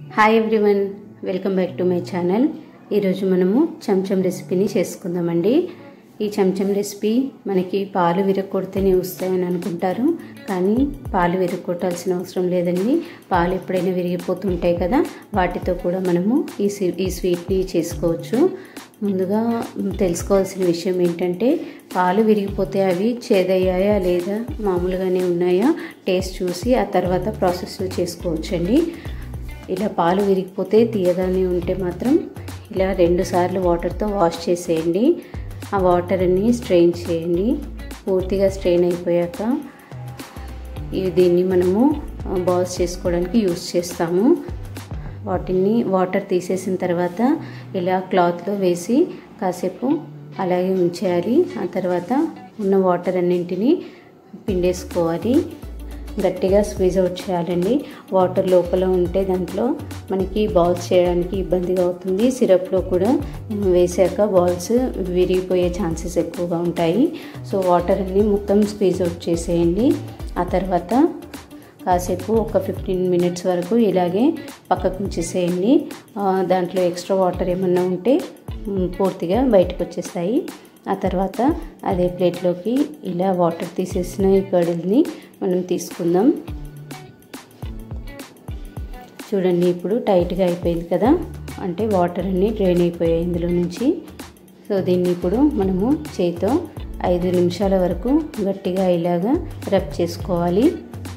hi everyone welcome back to my channel ఈరోజు మనము చెంచం రెసిపీని చేసుకుందామండి ఈ చెంచం రెసిపీ మనకి పాలు విరగొడితేనే వస్తాయని అనుకుంటారు కానీ పాలు విరగొట్టాల్సిన అవసరం లేదండి పాలు ఎప్పుడైనా విరిగిపోతుంటాయి కదా వాటితో కూడా మనము ఈ ఈ స్వీట్ని చేసుకోవచ్చు ముందుగా తెలుసుకోవాల్సిన విషయం ఏంటంటే పాలు విరిగిపోతే అవి చేదయ్యాయా లేదా మామూలుగానే ఉన్నాయా టేస్ట్ చూసి ఆ తర్వాత ప్రాసెస్ చేసుకోవచ్చండి ఇలా పాలు విరిగిపోతే తీయగానే ఉంటే మాత్రం ఇలా రెండు సార్లు వాటర్తో వాష్ చేసేయండి ఆ వాటర్ని స్ట్రెయిన్ చేయండి పూర్తిగా స్ట్రెయిన్ అయిపోయాక దీన్ని మనము బాల్స్ చేసుకోవడానికి యూస్ చేస్తాము వాటిని వాటర్ తీసేసిన తర్వాత ఇలా క్లాత్లో వేసి కాసేపు అలాగే ఉంచేయాలి ఆ తర్వాత ఉన్న వాటర్ అన్నింటినీ పిండేసుకోవాలి గట్టిగా స్క్వీజ్ అవుట్ చేయాలండి వాటర్ లోపల ఉంటే దాంట్లో మనకి బాల్స్ చేయడానికి ఇబ్బందిగా అవుతుంది సిరప్లో కూడా వేసాక బాల్స్ విరిగిపోయే ఛాన్సెస్ ఎక్కువగా ఉంటాయి సో వాటర్ అన్ని మొత్తం స్క్వీజ్ అవుట్ చేసేయండి ఆ తర్వాత కాసేపు ఒక ఫిఫ్టీన్ మినిట్స్ వరకు ఇలాగే పక్కకు ఉంచేసేయండి దాంట్లో ఎక్స్ట్రా వాటర్ ఏమన్నా ఉంటే పూర్తిగా బయటకు వచ్చేస్తాయి ఆ తర్వాత అదే ప్లేట్లోకి ఇలా వాటర్ తీసేసిన ఈ కడుల్ని మనం తీసుకుందాం చూడండి ఇప్పుడు టైట్గా అయిపోయింది కదా అంటే వాటర్ అన్నీ డ్రైన్ అయిపోయాయి ఇందులో నుంచి సో దీన్ని ఇప్పుడు మనము చేతితో ఐదు నిమిషాల వరకు గట్టిగా ఇలాగా రబ్ చేసుకోవాలి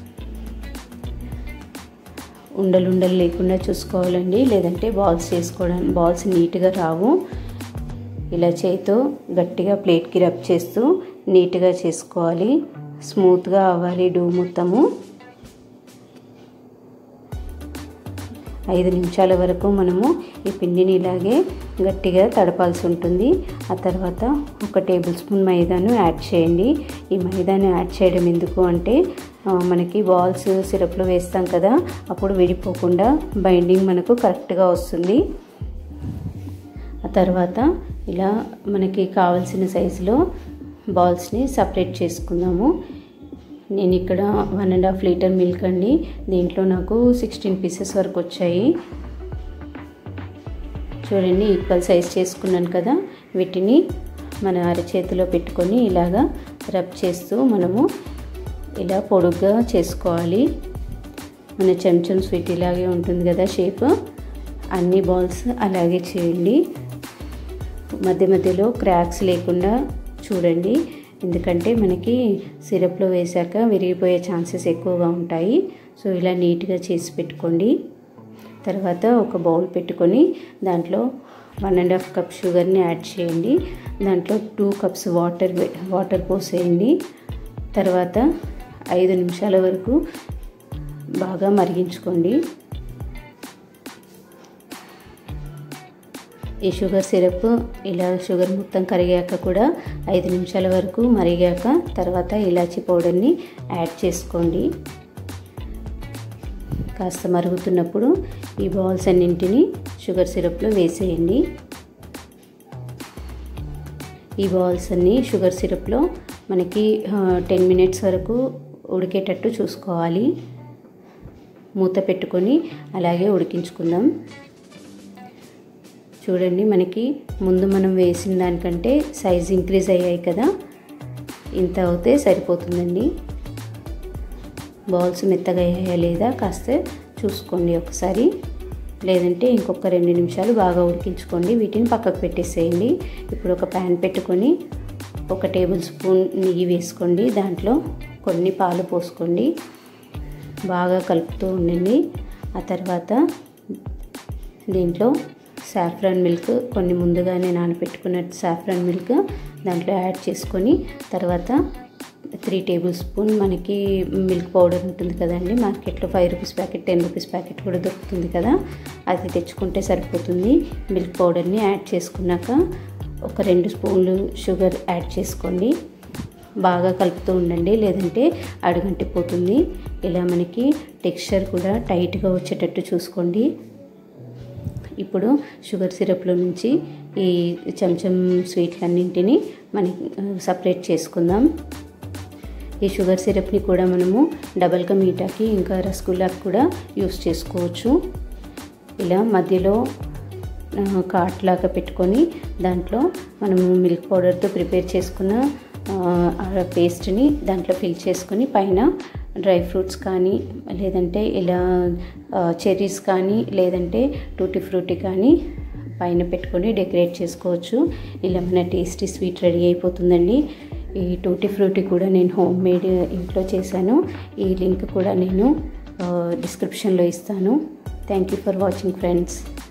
ఉండలు ఉండలు లేకుండా చూసుకోవాలండి లేదంటే బాల్స్ చేసుకోవడానికి బాల్స్ నీట్గా రావు ఇలా చేతితో గట్టిగా ప్లేట్కి రబ్ చేస్తూ నీట్గా చేసుకోవాలి స్మూత్గా అవ్వాలి డూ మొత్తము ఐదు నిమిషాల వరకు మనము ఈ పిండిని ఇలాగే గట్టిగా తడపాల్సి ఉంటుంది ఆ తర్వాత ఒక టేబుల్ స్పూన్ మైదాను యాడ్ చేయండి ఈ మైదాను యాడ్ చేయడం ఎందుకు అంటే మనకి బాల్స్ సిరప్లో వేస్తాం కదా అప్పుడు విడిపోకుండా బైండింగ్ మనకు కరెక్ట్గా వస్తుంది ఆ తర్వాత ఇలా మనకి కావలసిన సైజులో బాల్స్ని సపరేట్ చేసుకుందాము నేను ఇక్కడ one and half litre milk అండి దీంట్లో నాకు సిక్స్టీన్ పీసెస్ వరకు వచ్చాయి చూడండి ఈక్వల్ సైజ్ చేసుకున్నాను కదా వీటిని మన అరచేతిలో పెట్టుకొని ఇలాగా రబ్ చేస్తూ మనము ఇలా పొడుగ్గా చేసుకోవాలి మన చెంచం స్వీట్ ఇలాగే ఉంటుంది కదా షేప్ అన్ని బాల్స్ అలాగే చేయండి మధ్య మధ్యలో క్రాక్స్ లేకుండా చూడండి ఎందుకంటే మనకి సిరప్లో వేశాక విరిగిపోయే ఛాన్సెస్ ఎక్కువగా ఉంటాయి సో ఇలా నీట్గా చేసి పెట్టుకోండి తర్వాత ఒక బౌల్ పెట్టుకొని దాంట్లో వన్ అండ్ హాఫ్ కప్ షుగర్ని యాడ్ చేయండి దాంట్లో టూ కప్స్ వాటర్ వాటర్ పోసేయండి తర్వాత ఐదు నిమిషాల వరకు బాగా మరిగించుకోండి ఈ షుగర్ సిరప్ ఇలా షుగర్ మొత్తం కరిగాక కూడా ఐదు నిమిషాల వరకు మరిగాక తర్వాత ఇలాచీ పౌడర్ని యాడ్ చేసుకోండి కాస్త మరుగుతున్నప్పుడు ఈ బాల్స్ అన్నింటినీ షుగర్ సిరప్లో వేసేయండి ఈ బాల్స్ అన్నీ షుగర్ సిరప్లో మనకి టెన్ మినిట్స్ వరకు ఉడికేటట్టు చూసుకోవాలి మూత పెట్టుకొని అలాగే ఉడికించుకుందాం చూడండి మనకి ముందు మనం వేసిన దానికంటే సైజ్ ఇంక్రీజ్ అయ్యాయి కదా ఇంత అవుతే సరిపోతుందండి బాల్స్ మెత్తగా అయ్యాయా లేదా కాస్త చూసుకోండి ఒకసారి లేదంటే ఇంకొక రెండు నిమిషాలు బాగా ఉడికించుకోండి వీటిని పక్కకు పెట్టేసేయండి ఇప్పుడు ఒక ప్యాన్ పెట్టుకొని ఒక టేబుల్ స్పూన్ నెయ్యి వేసుకోండి దాంట్లో కొన్ని పాలు పోసుకోండి బాగా కలుపుతూ ఉండండి ఆ తర్వాత దీంట్లో సాఫ్రాన్ మిల్క్ కొన్ని ముందుగానే నానబెట్టుకున్న సాఫ్రాన్ మిల్క్ దాంట్లో యాడ్ చేసుకొని తర్వాత త్రీ టేబుల్ స్పూన్ మనకి మిల్క్ పౌడర్ ఉంటుంది కదండి మార్కెట్లో five rupees packet ten rupees packet కూడా దొరుకుతుంది కదా అది తెచ్చుకుంటే సరిపోతుంది మిల్క్ పౌడర్ని యాడ్ చేసుకున్నాక ఒక రెండు స్పూన్లు షుగర్ యాడ్ చేసుకోండి బాగా కలుపుతూ ఉండండి లేదంటే అడుగంటిపోతుంది ఇలా మనకి టెక్స్చర్ కూడా టైట్గా వచ్చేటట్టు చూసుకోండి ఇప్పుడు షుగర్ సిరప్లో నుంచి ఈ చెంచం స్వీట్లన్నింటినీ మనం సపరేట్ చేసుకుందాం ఈ షుగర్ సిరప్ని కూడా మనము డబల్ కా మీఠాకి ఇంకా రసగుల్లాకి కూడా యూస్ చేసుకోవచ్చు ఇలా మధ్యలో కాట్ లాగా పెట్టుకొని దాంట్లో మనము మిల్క్ పౌడర్తో ప్రిపేర్ చేసుకున్న పేస్ట్ని దాంట్లో ఫిల్ చేసుకొని పైన డ్రై ఫ్రూట్స్ కానీ లేదంటే ఇలా చెర్రీస్ కానీ లేదంటే టూటీ ఫ్రూటీ కానీ పైన పెట్టుకొని డెకరేట్ చేసుకోవచ్చు ఇలా మన టేస్టీ స్వీట్ రెడీ అయిపోతుందండి ఈ టూటీ ఫ్రూటీ కూడా నేను హోమ్ మేడ్ ఇంట్లో చేశాను ఈ లింక్ కూడా నేను డిస్క్రిప్షన్లో ఇస్తాను thank you for watching friends